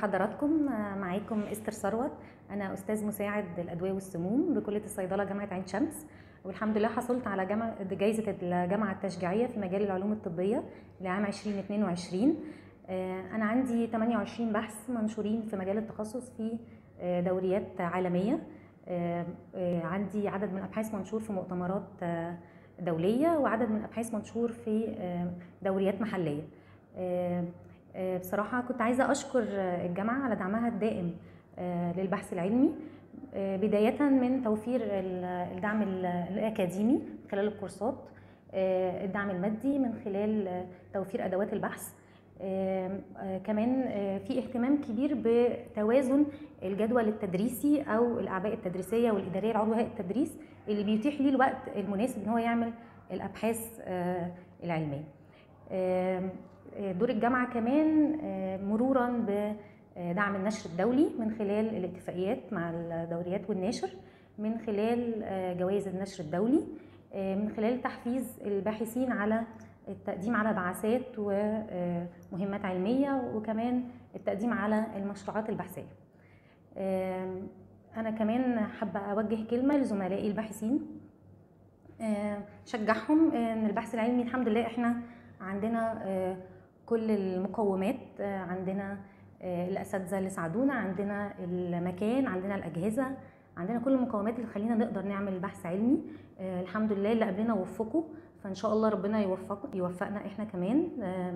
بحضراتكم معاكم استر ثروت انا استاذ مساعد الادويه والسموم بكليه الصيدله جامعه عين شمس والحمد لله حصلت على جامعة جائزه الجامعه التشجيعيه في مجال العلوم الطبيه لعام 2022 انا عندي 28 بحث منشورين في مجال التخصص في دوريات عالميه عندي عدد من الابحاث منشور في مؤتمرات دوليه وعدد من الابحاث منشور في دوريات محليه بصراحة كنت عايزة أشكر الجامعة على دعمها الدائم للبحث العلمي بداية من توفير الدعم الأكاديمي من خلال الكورسات الدعم المادي من خلال توفير أدوات البحث كمان في اهتمام كبير بتوازن الجدول التدريسي او الاعباء التدريسيه والاداريه لعضو هيئه التدريس اللي بيتيح ليه الوقت المناسب ان هو يعمل الابحاث العلميه دور الجامعه كمان مرورا بدعم النشر الدولي من خلال الاتفاقيات مع الدوريات والناشر من خلال جوائز النشر الدولي من خلال تحفيز الباحثين على التقديم على بعثات ومهمات علميه وكمان التقديم على المشروعات البحثيه انا كمان حابه اوجه كلمه لزملائي الباحثين شجعهم ان البحث العلمي الحمد لله احنا عندنا كل المقومات عندنا الاساتذه اللي ساعدونا عندنا المكان عندنا الاجهزه عندنا كل المقومات اللي تخلينا نقدر نعمل بحث علمي الحمد لله اللي قبلنا وفقوا فان شاء الله ربنا يوفق يوفقنا احنا كمان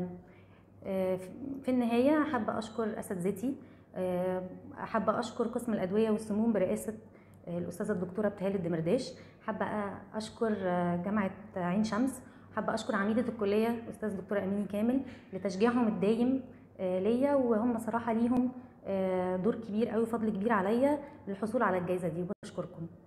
في النهايه حابه اشكر اساتذتي حابه اشكر قسم الادويه والسموم برئاسه الاستاذه الدكتوره ابتهال الدمرداش حابه اشكر جامعه عين شمس حابه اشكر عميده الكليه استاذ دكتوره اميني كامل لتشجيعهم الدايم ليا وهم صراحه ليهم دور كبير قوي وفضل كبير عليا للحصول على الجائزه دي وبشكركم